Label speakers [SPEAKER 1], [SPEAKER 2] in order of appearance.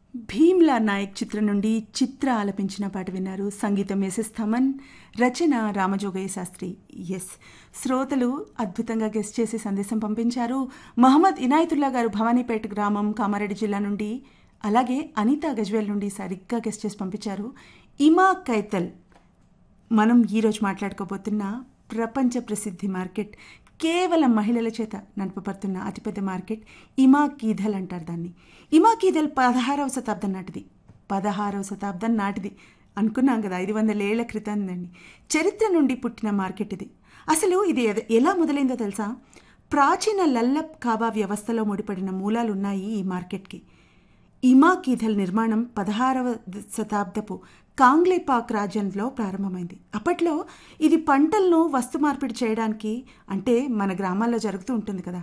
[SPEAKER 1] భీమ్లా నాయక్ చిత్రం నుండి చిత్ర ఆలపించిన పాట విన్నారు సంగీతం ఎస్ఎస్ థమన్ రచన రామజోగయ్య శాస్త్రి ఎస్ శ్రోతలు అద్భుతంగా గెస్ట్ చేసి సందేశం పంపించారు మహమ్మద్ ఇనాయతుల్లా గారు భవానీపేట గ్రామం కామారెడ్డి జిల్లా నుండి అలాగే అనిత గజ్వేల్ నుండి సరిగ్గా గెస్ట్ చేసి పంపించారు ఇమా కైతల్ మనం ఈరోజు మాట్లాడుకోబోతున్న ప్రపంచ ప్రసిద్ధి మార్కెట్ కేవలం మహిళల చేత నడపబడుతున్న అతిపెద్ద మార్కెట్ ఇమా కీధల్ అంటారు దాన్ని ఇమా కీధల్ పదహారవ శతాబ్దం నాటిది పదహారవ శతాబ్దం నాటిది అనుకున్నాం కదా ఐదు వందల ఏళ్ల క్రితం అండి చరిత్ర నుండి పుట్టిన మార్కెట్ ఇది అసలు ఇది ఎద- ఎలా మొదలైందో తెలుసా ప్రాచీన లల్లబ్ కాబా వ్యవస్థలో ముడిపడిన మూలాలు ఉన్నాయి ఈ మార్కెట్కి ఇమా కీధల్ నిర్మాణం పదహారవ ద- శతాబ్దపు కాంగ్లేపాక్ రాజ్యంలో ప్రారంభమైంది అప్పట్లో ఇది పంటలను వస్తు మార్పిడి చేయడానికి అంటే మన గ్రామాల్లో జరుగుతూ ఉంటుంది కదా